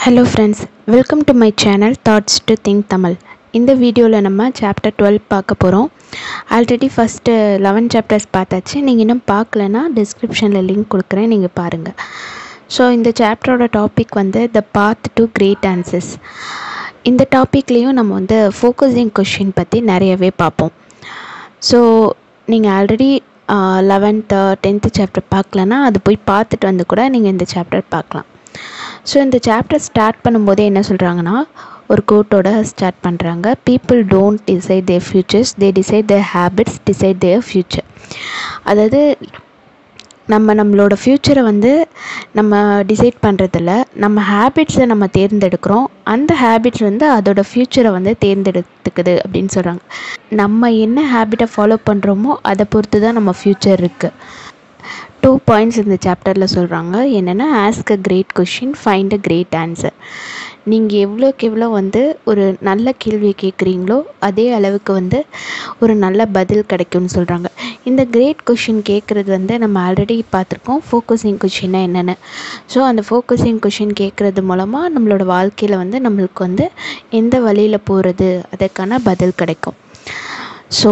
hello friends welcome to my channel thoughts to think Tamil இந்த வீடியோவில் நம்ம சாப்டர் டுவெல் பார்க்க போகிறோம் ஆல்ரெடி ஃபஸ்ட்டு லெவன் சாப்டர்ஸ் பார்த்தாச்சு நீங்கள் இன்னும் பார்க்கலன்னா டிஸ்கிரிப்ஷனில் லிங்க் கொடுக்குறேன் நீங்கள் பாருங்கள் ஸோ இந்த சாப்டரோட டாபிக் வந்து the path to great answers இந்த டாப்பிக்லேயும் நம்ம வந்து ஃபோக்கஸிங் கொஷின் பற்றி நிறையவே பார்ப்போம் ஸோ நீங்கள் ஆல்ரெடி லெவன்த்து டென்த்து சாப்டர் பார்க்கலன்னா அது போய் பார்த்துட்டு வந்து கூட நீங்கள் இந்த சாப்டர் பார்க்கலாம் ஸோ இந்த சாப்டர் ஸ்டார்ட் பண்ணும்போதே என்ன சொல்கிறாங்கன்னா ஒரு கோட்டோட ஸ்டார்ட் பண்ணுறாங்க people don't decide their futures they decide their habits decide their future அதாவது நம்ம நம்மளோட ஃப்யூச்சரை வந்து நம்ம டிசைட் பண்ணுறதில்ல நம்ம ஹேபிட்ஸை நம்ம தேர்ந்தெடுக்கிறோம் அந்த ஹேபிட்ஸ் வந்து அதோட ஃப்யூச்சரை வந்து தேர்ந்தெடுத்துக்குது அப்படின்னு சொல்கிறாங்க நம்ம என்ன ஹேபிட்டை ஃபாலோ பண்ணுறோமோ அதை பொறுத்து தான் நம்ம ஃப்யூச்சர் இருக்குது டூ பாயிண்ட்ஸ் இந்த சாப்டரில் சொல்கிறாங்க என்னென்னா ask a great question find a great answer நீங்கள் எவ்வளோக்கு எவ்வளோ வந்து ஒரு நல்ல கேள்வியை கேட்குறீங்களோ அதே அளவுக்கு வந்து ஒரு நல்ல பதில் கிடைக்கும்னு சொல்கிறாங்க இந்த கிரேட் கொஷின் கேட்குறது வந்து நம்ம ஆல்ரெடி பார்த்துருக்கோம் ஃபோக்கஸிங் கொஷின்னா என்னென்னு ஸோ அந்த ஃபோக்கஸிங் கொஷின் கேட்குறது மூலமாக நம்மளோட வாழ்க்கையில் வந்து நம்மளுக்கு வந்து எந்த வழியில் போகிறது அதற்கான பதில் கிடைக்கும் ஸோ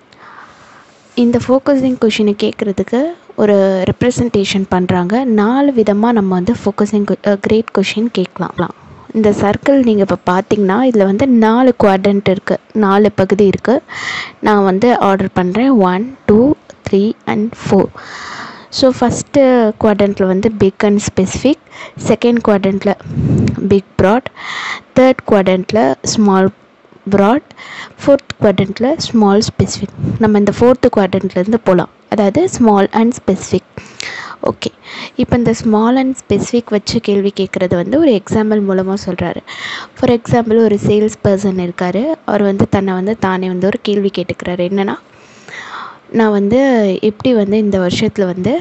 இந்த ஃபோக்கஸிங் கொஷினை கேட்குறதுக்கு ஒரு ரெப்ரசன்டேஷன் பண்ணுறாங்க நாலு விதமாக நம்ம வந்து ஃபோக்கஸிங் கிரேட் கொஷின் கேட்கலாம் இந்த சர்க்கிள் நீங்கள் இப்போ பார்த்தீங்கன்னா இதில் வந்து நாலு குவாட்ரண்ட் இருக்குது நாலு பகுதி இருக்குது நான் வந்து ஆர்டர் பண்ணுறேன் one two three and four so first குவாட்ரண்ட்டில் வந்து பிக் அண்ட் ஸ்பெசிஃபிக் செகண்ட் குவாட்ரண்ட்டில் பிக் ப்ராட் தேர்ட் குவாட்ரண்ட்டில் ஸ்மால் ப்ராட் ஃபோர்த் குவாட்ரண்ட்டில் ஸ்மால் ஸ்பெசிஃபிக் நம்ம இந்த ஃபோர்த்து குவாட்ரண்ட்லேருந்து போகலாம் அதாவது ஸ்மால் அண்ட் ஸ்பெசிஃபிக் ஓகே இப்போ இந்த ஸ்மால் அண்ட் ஸ்பெசிஃபிக் வச்சு கேள்வி கேட்குறது வந்து ஒரு எக்ஸாம்பிள் மூலமாக சொல்கிறாரு ஃபார் எக்ஸாம்பிள் ஒரு சேல்ஸ் பர்சன் இருக்கார் அவர் வந்து தன்னை வந்து தானே வந்து ஒரு கேள்வி கேட்டுக்கிறாரு என்னென்னா நான் வந்து எப்படி வந்து இந்த வருஷத்தில் வந்து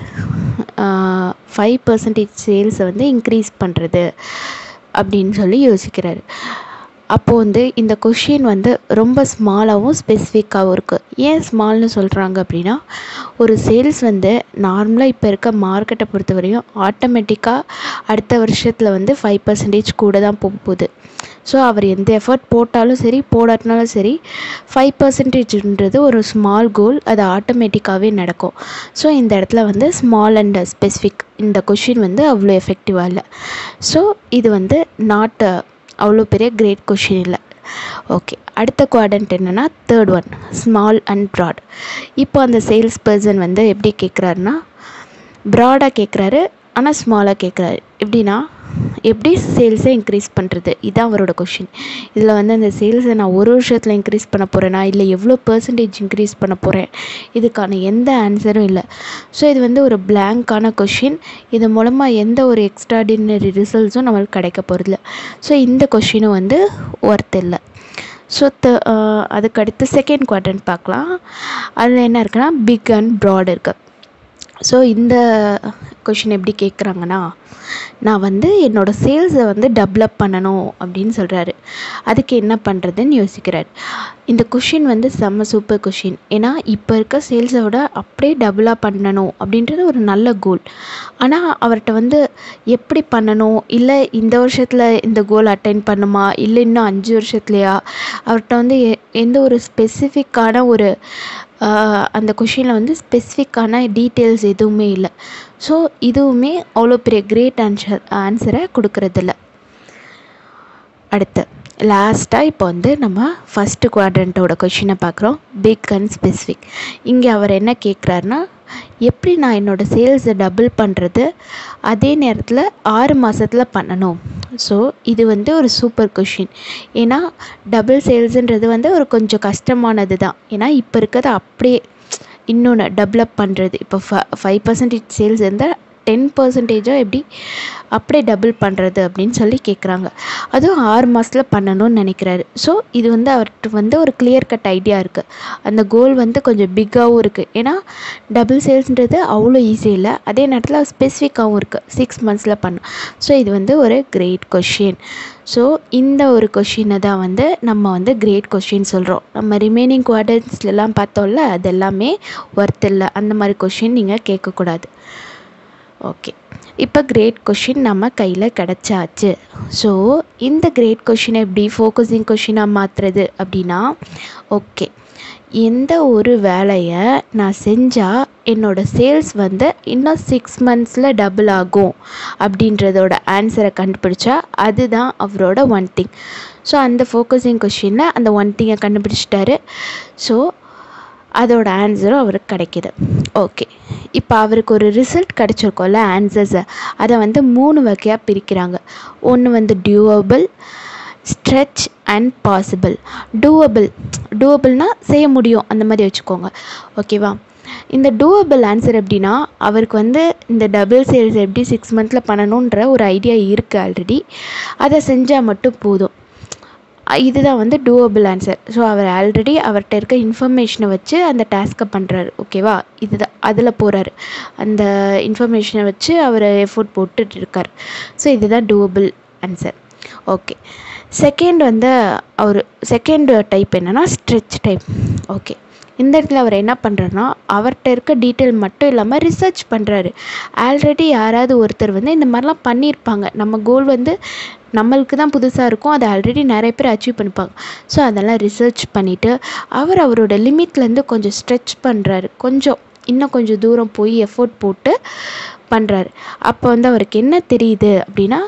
ஃபைவ் பர்சன்டேஜ் சேல்ஸை வந்து இன்க்ரீஸ் பண்ணுறது அப்படின்னு சொல்லி யோசிக்கிறாரு அப்போது வந்து இந்த கொஷின் வந்து ரொம்ப ஸ்மாலாகவும் ஸ்பெசிஃபிக்காகவும் இருக்குது ஏன் ஸ்மால்னு சொல்கிறாங்க அப்படின்னா ஒரு சேல்ஸ் வந்து நார்மலாக இப்போ இருக்க மார்க்கெட்டை பொறுத்த வரையும் ஆட்டோமேட்டிக்காக அடுத்த வருஷத்தில் வந்து ஃபைவ் பர்சன்டேஜ் கூட தான் போக போகுது ஸோ அவர் எந்த எஃபர்ட் போட்டாலும் சரி போடாட்டினாலும் சரி ஃபைவ் பர்சன்டேஜ்ன்றது ஒரு ஸ்மால் கோல் அது ஆட்டோமேட்டிக்காகவே நடக்கும் ஸோ இந்த இடத்துல வந்து ஸ்மால் அண்ட் ஸ்பெசிஃபிக் இந்த கொஷின் வந்து அவ்வளோ எஃபெக்டிவாக இல்லை ஸோ இது வந்து நாட் அவ்வளோ பெரிய கிரேட் கொஷின் இல்லை ஓகே அடுத்த குவாட்ரண்ட் என்னென்னா third one small and broad இப்போ அந்த சேல்ஸ் பர்சன் வந்து எப்படி கேட்குறாருன்னா ப்ராடாக கேட்குறாரு ஆனால் ஸ்மாலாக கேட்குறாரு எப்படின்னா எப்படி சேல்ஸை இன்க்ரீஸ் பண்ணுறது இதுதான் அவரோட கொஷின் இதில் வந்து அந்த சேல்ஸை நான் ஒரு வருஷத்தில் இன்க்ரீஸ் பண்ண போகிறேனா இல்லை எவ்வளோ பர்சன்டேஜ் இன்க்ரீஸ் பண்ண போகிறேன் இதுக்கான எந்த ஆன்சரும் இல்லை ஸோ இது வந்து ஒரு பிளாங்கான கொஷின் இது மூலமாக எந்த ஒரு எக்ஸ்ட்ராடினரி ரிசல்ட்ஸும் நம்மளுக்கு கிடைக்க போகிறதில்ல ஸோ இந்த கொஷினும் வந்து ஒர்த் இல்லை ஸோ த அதுக்கடுத்து செகண்ட் குவாட்ரண்ட் பார்க்கலாம் அதில் என்ன இருக்குன்னா பிக் அண்ட் ப்ராட் இருக்குது ஸோ இந்த கொஷின் எப்படி கேட்குறாங்கன்னா நான் வந்து என்னோடய சேல்ஸை வந்து டெவலப் பண்ணணும் அப்படின்னு சொல்கிறாரு அதுக்கு என்ன பண்ணுறதுன்னு யோசிக்கிறார் இந்த கொஷின் வந்து செம்ம சூப்பர் கொஷின் ஏன்னா இப்போ இருக்க சேல்ஸை விட அப்படியே டபுளாக பண்ணணும் அப்படின்றது ஒரு நல்ல கோல் ஆனால் அவர்கிட்ட வந்து எப்படி பண்ணணும் இல்லை இந்த வருஷத்தில் இந்த கோல் அட்டைன் பண்ணுமா இல்லை இன்னும் அஞ்சு வருஷத்துலையா அவர்கிட்ட வந்து எந்த ஒரு ஸ்பெசிஃபிக்கான ஒரு அந்த கொஷினில் வந்து ஸ்பெசிஃபிக்கான டீட்டெயில்ஸ் எதுவுமே இல்லை ஸோ இதுவுமே அவ்வளோ பெரிய கிரேட் ஆன்சர் ஆன்சரை கொடுக்கறதில்ல அடுத்து லாஸ்ட்டாக இப்போ வந்து நம்ம ஃபஸ்ட்டு குவாட்ரண்ட்டோட கொஷினை பார்க்குறோம் பிக் அண்ட் ஸ்பெசிஃபிக் இங்கே அவர் என்ன கேட்குறாருன்னா எப்படி நான் என்னோடய சேல்ஸை டபுள் பண்ணுறது அதே நேரத்தில் ஆறு மாதத்தில் பண்ணணும் ஸோ இது வந்து ஒரு சூப்பர் கொஷின் ஏன்னா டபுள் சேல்ஸுன்றது வந்து ஒரு கொஞ்சம் கஷ்டமானது தான் ஏன்னா இப்போ இருக்கிறது அப்படியே இன்னொன்று டெவலப் பண்ணுறது இப்போ ஃப ஃபைவ் பர்சன்டேஜ் சேல்ஸ் இருந்தால் டென் பர்சன்டேஜாக எப்படி அப்படியே டபுள் பண்ணுறது அப்படின்னு சொல்லி கேட்குறாங்க அதுவும் ஆறு மாதத்தில் பண்ணணும்னு நினைக்கிறாரு ஸோ இது வந்து அவர்கிட்ட வந்து ஒரு கிளியர் கட் ஐடியா இருக்குது அந்த கோல் வந்து கொஞ்சம் பிக்காகவும் இருக்குது ஏன்னா டபுள் சேல்ஸ்ன்றது அவ்வளோ ஈஸி இல்லை அதே நேரத்தில் ஸ்பெசிஃபிக்காகவும் இருக்குது சிக்ஸ் மந்த்ஸில் பண்ணும் ஸோ இது வந்து ஒரு கிரேட் கொஷின் ஸோ இந்த ஒரு கொஷினை தான் வந்து நம்ம வந்து கிரேட் கொஷின் சொல்கிறோம் நம்ம ரிமைனிங் குவார்டர்ஸ்லாம் பார்த்தோம்ல அது எல்லாமே ஒர்த் இல்லை அந்த மாதிரி கொஷின் நீங்கள் கேட்கக்கூடாது ஓகே இப்போ கிரேட் கொஷின் நம்ம கையில் கிடச்சாச்சு ஸோ இந்த கிரேட் கொஷினை எப்படி ஃபோக்கஸிங் கொஷினாக மாற்றுறது அப்படின்னா ஓகே எந்த ஒரு வேலையை நான் செஞ்சால் என்னோடய சேல்ஸ் வந்து இன்னும் சிக்ஸ் மந்த்ஸில் டபுள் ஆகும் அப்படின்றதோட ஆன்சரை கண்டுபிடிச்சா அதுதான் அவரோட ஒன் திங் ஸோ அந்த ஃபோக்கஸிங் கொஷினில் அந்த ஒன் திங்கை கண்டுபிடிச்சிட்டாரு ஸோ அதோட ஆன்சரும் அவருக்கு கிடைக்கிது ஓகே இப்போ அவருக்கு ஒரு ரிசல்ட் கிடச்சிருக்கோம்ல ஆன்சர்ஸை அதை வந்து மூணு வகையாக பிரிக்கிறாங்க ஒன்று வந்து doable stretch and possible doable டூவபிள்னால் செய்ய முடியும் அந்த மாதிரி வச்சுக்கோங்க ஓகேவா இந்த டூவபிள் ஆன்சர் எப்படின்னா அவருக்கு வந்து இந்த டபுள் சேல்ஸ் எப்படி சிக்ஸ் மந்த்தில் பண்ணணுன்ற ஒரு ஐடியா இருக்குது ஆல்ரெடி அதை செஞ்சால் மட்டும் போதும் இதுதான் வந்து டூவபிள் ஆன்சர் ஸோ அவர் ஆல்ரெடி அவர்கிட்ட இருக்க இன்ஃபர்மேஷனை வச்சு அந்த டாஸ்க்கை பண்ணுறாரு ஓகேவா இதுதான் அதில் போகிறாரு அந்த இன்ஃபர்மேஷனை வச்சு அவர் எஃபோர்ட் போட்டுட்டு இருக்கார் ஸோ இதுதான் டூவபிள் ஆன்சர் ஓகே செகண்ட் வந்து அவர் செகண்ட் டைப் என்னென்னா ஸ்ட்ரெச் டைப் ஓகே இந்த இடத்துல அவர் என்ன பண்ணுறாருனா அவர்கிட்ட இருக்க டீட்டெயில் மட்டும் இல்லாமல் ரிசர்ச் பண்ணுறாரு ஆல்ரெடி யாராவது ஒருத்தர் வந்து இந்த மாதிரிலாம் பண்ணியிருப்பாங்க நம்ம கோல் வந்து நம்மளுக்கு தான் புதுசாக இருக்கும் அதை ஆல்ரெடி நிறைய பேர் அச்சீவ் பண்ணிப்பாங்க ஸோ அதெல்லாம் ரிசர்ச் பண்ணிவிட்டு அவர் அவரோட லிமிட்லேருந்து கொஞ்சம் ஸ்ட்ரெச் பண்ணுறாரு கொஞ்சம் இன்னும் கொஞ்சம் தூரம் போய் எஃபோர்ட் போட்டு பண்ணுறாரு அப்போ வந்து அவருக்கு என்ன தெரியுது அப்படின்னா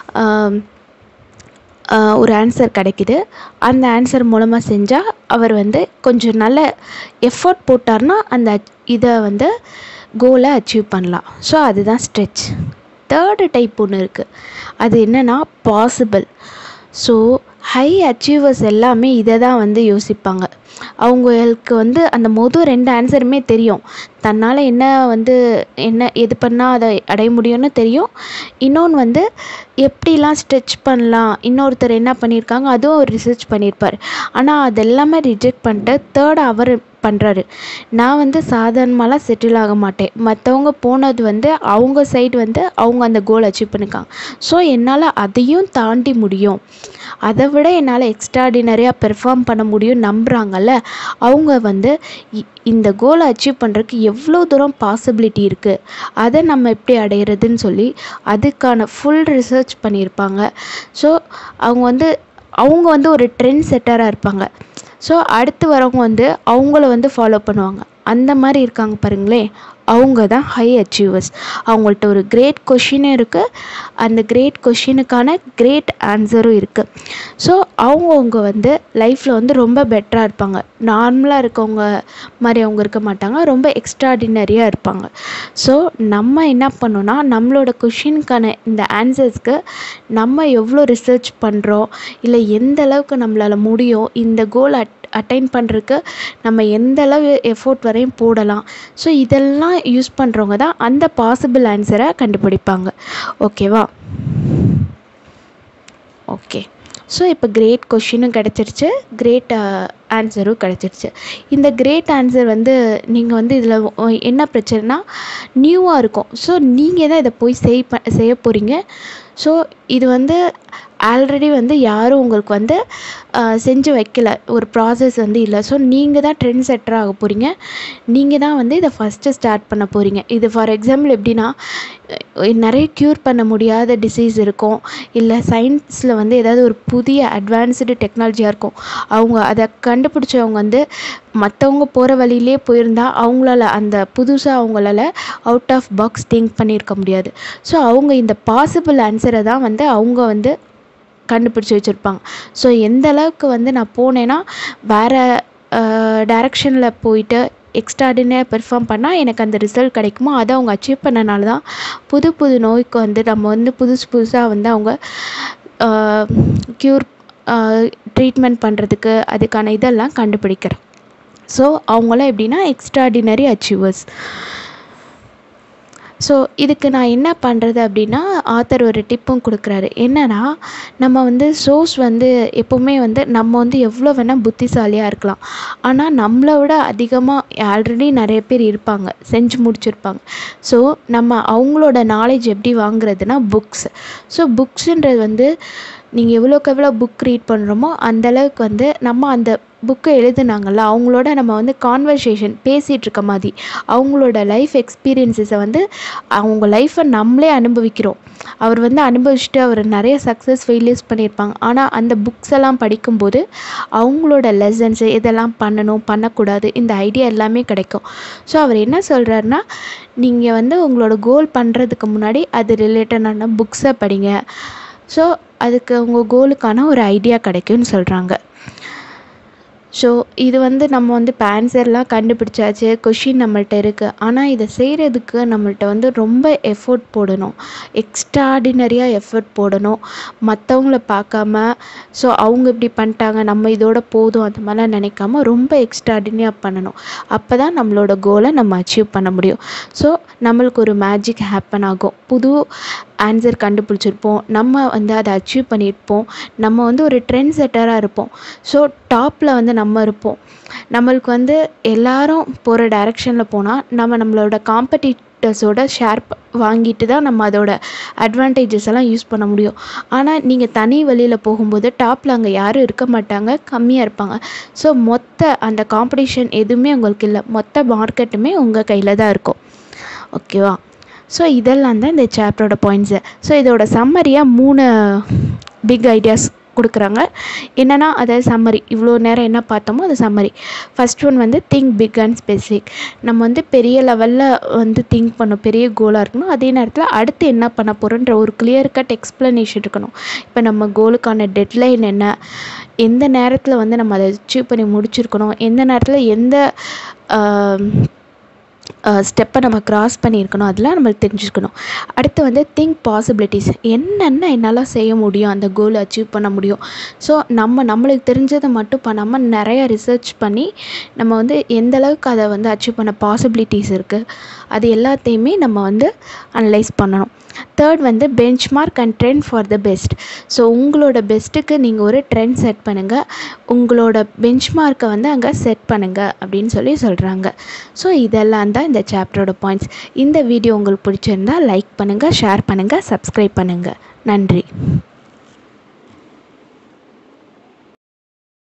ஒரு ஆன்சர் கிடைக்குது அந்த ஆன்சர் மூலமாக செஞ்சால் அவர் வந்து கொஞ்சம் நல்ல எஃபோர்ட் போட்டார்னா அந்த இதை வந்து கோலை அச்சீவ் பண்ணலாம் ஸோ அதுதான் ஸ்ட்ரெச் தேர்டு டைப் ஒன்று இருக்குது அது என்னென்னா பாசிபிள் ஸோ ஹை அச்சீவர்ஸ் எல்லாமே இதை தான் வந்து யோசிப்பாங்க அவங்களுக்கு வந்து அந்த மொதல் ரெண்டு ஆன்சருமே தெரியும் தன்னால் என்ன வந்து என்ன எது பண்ணால் அதை அடைய முடியும்னு தெரியும் இன்னொன்று வந்து எப்படிலாம் ஸ்ட்ரெச் பண்ணலாம் இன்னொருத்தர் என்ன பண்ணியிருக்காங்க அதுவும் அவர் ரிசர்ச் பண்ணியிருப்பார் ஆனால் அதெல்லாமே ரிஜெக்ட் பண்ணிட்டு தேர்ட் அவர் பண்ணுறாரு நான் வந்து சாதாரணமாலாம் செட்டில் ஆக மாட்டேன் மற்றவங்க போனது வந்து அவங்க சைடு வந்து அவங்க அந்த கோல் அச்சீவ் பண்ணியிருக்காங்க ஸோ என்னால் அதையும் தாண்டி முடியும் அதை விட என்னால் எக்ஸ்ட்ராடினரியாக பெர்ஃபார்ம் பண்ண முடியும் நம்புகிறாங்கல்ல அவங்க வந்து இந்த கோலை அச்சீவ் பண்ணுறதுக்கு எவ்வளோ தூரம் பாசிபிலிட்டி இருக்குது அதை நம்ம எப்படி அடையிறதுன்னு சொல்லி அதுக்கான ஃபுல் ரிசர்ச் பண்ணியிருப்பாங்க ஸோ அவங்க வந்து அவங்க வந்து ஒரு ட்ரெண்ட் செட்டராக இருப்பாங்க ஸோ அடுத்து வரவங்க வந்து அவங்கள வந்து ஃபாலோ பண்ணுவாங்க அந்த மாதிரி இருக்காங்க பாருங்களேன் அவங்க தான் ஹை அச்சீவர்ஸ் அவங்கள்ட்ட ஒரு கிரேட் கொஷினும் இருக்குது அந்த கிரேட் கொஷினுக்கான கிரேட் ஆன்சரும் இருக்குது ஸோ அவங்கவுங்க வந்து லைஃப்பில் வந்து ரொம்ப பெட்டராக இருப்பாங்க நார்மலாக இருக்கவங்க மாதிரி அவங்க இருக்க மாட்டாங்க ரொம்ப எக்ஸ்ட்ராடினரியாக இருப்பாங்க ஸோ நம்ம என்ன பண்ணோன்னா நம்மளோட கொஷினுக்கான இந்த ஆன்சர்ஸ்க்கு நம்ம எவ்வளோ ரிசர்ச் பண்ணுறோம் இல்லை எந்த அளவுக்கு நம்மளால் முடியும் இந்த கோல் அட் அட்டைன் பண்ணுறதுக்கு நம்ம எந்த அளவு எஃபோர்ட் வரையும் போடலாம் ஸோ இதெல்லாம் யூஸ் பண்ணுறவங்க தான் அந்த பாசிபிள் ஆன்சரை கண்டுபிடிப்பாங்க ஓகேவா ஓகே ஸோ இப்போ கிரேட் கொஷினும் கிடச்சிருச்சு கிரேட் ஆன்சரும் கிடச்சிருச்சு இந்த கிரேட் ஆன்சர் வந்து நீங்கள் வந்து இதில் என்ன பிரச்சனைனா நியூவாக இருக்கும் ஸோ நீங்கள் தான் இதை போய் செய் ப செய்ய போகிறீங்க ஸோ இது வந்து ஆல்ரெடி வந்து யாரும் உங்களுக்கு வந்து செஞ்சு வைக்கல ஒரு ப்ராசஸ் வந்து இல்லை ஸோ நீங்கள் தான் ட்ரெண்ட் செட்டர் ஆக போகிறீங்க நீங்கள் தான் வந்து இதை ஃபஸ்ட்டு ஸ்டார்ட் பண்ண போகிறீங்க இது ஃபார் எக்ஸாம்பிள் எப்படின்னா நிறைய க்யூர் பண்ண முடியாத டிசீஸ் இருக்கும் இல்லை சயின்ஸில் வந்து ஏதாவது ஒரு புதிய அட்வான்ஸ்டு டெக்னாலஜியாக இருக்கும் அவங்க அதை கண்டுபிடிச்சவங்க வந்து மற்றவங்க போகிற வழியிலே போயிருந்தா அவங்களால அந்த புதுசாக அவங்களால அவுட் ஆஃப் பாக்ஸ் திங்க் பண்ணியிருக்க முடியாது ஸோ அவங்க இந்த பாசிபிள் ஆன்சரை தான் வந்து அவங்க வந்து கண்டுபிடிச்சி வச்சுருப்பாங்க ஸோ எந்த அளவுக்கு வந்து நான் போனேன்னா வேறு டைரக்ஷனில் போயிட்டு எக்ஸ்ட்ராடினரியாக பெர்ஃபார்ம் பண்ணால் எனக்கு அந்த ரிசல்ட் கிடைக்குமோ அதை அவங்க அச்சீவ் பண்ணனால தான் புது புது நோய்க்கு வந்து நம்ம வந்து புதுசு புதுசாக வந்து அவங்க க்யூர் ட்ரீட்மெண்ட் பண்ணுறதுக்கு அதுக்கான இதெல்லாம் கண்டுபிடிக்கிறேன் ஸோ அவங்களாம் எப்படின்னா எக்ஸ்ட்ராடினரி அச்சீவர்ஸ் ஸோ இதுக்கு நான் என்ன பண்ணுறது அப்படின்னா ஆத்தர் ஒரு டிப்பும் கொடுக்குறாரு என்னென்னா நம்ம வந்து சோர்ஸ் வந்து எப்போவுமே வந்து நம்ம வந்து எவ்வளோ வேணால் புத்திசாலியாக இருக்கலாம் ஆனால் நம்மளை விட அதிகமாக ஆல்ரெடி நிறைய பேர் இருப்பாங்க செஞ்சு முடிச்சிருப்பாங்க ஸோ நம்ம அவங்களோட நாலேஜ் எப்படி வாங்குறதுனா புக்ஸ் ஸோ புக்ஸுன்றது வந்து நீங்கள் எவ்வளோக்கு எவ்வளோ புக் ரீட் பண்ணுறோமோ அந்தளவுக்கு வந்து நம்ம அந்த புக்கை எழுதுனாங்கல்ல அவங்களோட நம்ம வந்து கான்வர்சேஷன் பேசிகிட்டு இருக்க மாதிரி அவங்களோட லைஃப் எக்ஸ்பீரியன்ஸஸை வந்து அவங்க லைஃப்பை நம்மளே அனுபவிக்கிறோம் அவர் வந்து அனுபவிச்சுட்டு அவர் நிறைய சக்ஸஸ் ஃபெயிலியர்ஸ் பண்ணியிருப்பாங்க ஆனால் அந்த புக்ஸ் எல்லாம் படிக்கும்போது அவங்களோட லெசன்ஸு இதெல்லாம் பண்ணணும் பண்ணக்கூடாது இந்த ஐடியா எல்லாமே கிடைக்கும் ஸோ அவர் என்ன சொல்கிறாருன்னா நீங்கள் வந்து உங்களோட கோல் பண்ணுறதுக்கு முன்னாடி அது ரிலேட்டடான புக்ஸை படிங்க ஸோ அதுக்கு உங்கள் கோலுக்கான ஒரு ஐடியா கிடைக்கும்னு சொல்கிறாங்க ஸோ இது வந்து நம்ம வந்து இப்போ ஆன்சர்லாம் கண்டுபிடிச்சாச்சு கொஷின் நம்மள்ட்ட இருக்குது ஆனால் இதை செய்கிறதுக்கு நம்மள்ட்ட வந்து ரொம்ப எஃபோர்ட் போடணும் எக்ஸ்ட்ராடினரியாக எஃபர்ட் போடணும் மற்றவங்கள பார்க்காம ஸோ அவங்க இப்படி பண்ணிட்டாங்க நம்ம இதோட போதும் அந்த மாதிரிலாம் நினைக்காம ரொம்ப எக்ஸ்ட்ராடினரியாக பண்ணணும் அப்போ தான் நம்மளோட கோலை நம்ம அச்சீவ் பண்ண முடியும் ஸோ நம்மளுக்கு ஒரு மேஜிக் ஹேப்பன் ஆகும் புது ஆன்சர் கண்டுபிடிச்சிருப்போம் நம்ம வந்து அதை அச்சீவ் பண்ணியிருப்போம் நம்ம வந்து ஒரு ட்ரெண்ட் செட்டராக இருப்போம் ஸோ டாப்பில் வந்து நம்ம இருப்போம் நம்மளுக்கு வந்து எல்லாரும் போகிற டைரெக்ஷனில் போனால் நம்ம நம்மளோட காம்படிட்டர்ஸோட ஷேர் வாங்கிட்டு தான் நம்ம அதோட அட்வான்டேஜஸ் எல்லாம் யூஸ் பண்ண முடியும் ஆனால் நீங்கள் தனி வழியில் போகும்போது டாப்பில் அங்கே யாரும் இருக்க மாட்டாங்க கம்மியாக இருப்பாங்க ஸோ மொத்த அந்த காம்படிஷன் எதுவுமே உங்களுக்கு இல்லை மொத்த மார்க்கெட்டுமே உங்கள் கையில் தான் இருக்கும் ஓகேவா ஸோ இதெல்லாம் தான் இந்த சாப்டரோட பாயிண்ட்ஸு ஸோ இதோட சம்மரியாக மூணு பிக் ஐடியாஸ் கொடுக்குறாங்க என்னென்னா அதாவது சம்மரி இவ்வளோ நேரம் என்ன பார்த்தோமோ அது சம்மரி ஃபஸ்ட் ஒன் வந்து திங்க் பிக் அண்ட் ஸ்பெசிஃபிக் நம்ம வந்து பெரிய லெவலில் வந்து திங்க் பண்ணணும் பெரிய கோலாக இருக்கணும் அதே நேரத்தில் அடுத்து என்ன பண்ண போகிறோன்ற ஒரு கிளியர் கட் எக்ஸ்ப்ளனேஷன் இருக்கணும் இப்போ நம்ம கோலுக்கான டெட்லைன் என்ன எந்த நேரத்தில் வந்து நம்ம அதை அச்சீவ் பண்ணி முடிச்சிருக்கணும் எந்த நேரத்தில் எந்த ஸ்டெப்பை நம்ம க்ராஸ் பண்ணியிருக்கணும் அதெல்லாம் நம்மளுக்கு தெரிஞ்சுருக்கணும் அடுத்து வந்து திங்க் பாசிபிலிட்டிஸ் என்னென்ன என்னால் செய்ய முடியும் அந்த கோலை அச்சீவ் பண்ண முடியும் ஸோ நம்ம நம்மளுக்கு தெரிஞ்சதை மட்டும் பண்ணாமல் நிறையா ரிசர்ச் பண்ணி நம்ம வந்து எந்த அளவுக்கு அதை வந்து அச்சீவ் பண்ண பாசிபிலிட்டிஸ் இருக்குது அது எல்லாத்தையுமே நம்ம வந்து அனலைஸ் பண்ணணும் தேர்ட் வந்து benchmark and trend for the best so உங்களோட பெஸ்ட்டுக்கு நீங்கள் ஒரு ட்ரெண்ட் செட் பண்ணுங்கள் உங்களோட பெஞ்ச் மார்க்கை வந்து அங்கே செட் பண்ணுங்கள் அப்படின்னு சொல்லி சொல்கிறாங்க ஸோ இதெல்லாம் தான் இந்த சாப்டரோட பாயிண்ட்ஸ் இந்த வீடியோ உங்களுக்கு பிடிச்சிருந்தா லைக் பண்ணுங்கள் ஷேர் பண்ணுங்கள் சப்ஸ்கிரைப் பண்ணுங்கள் நன்றி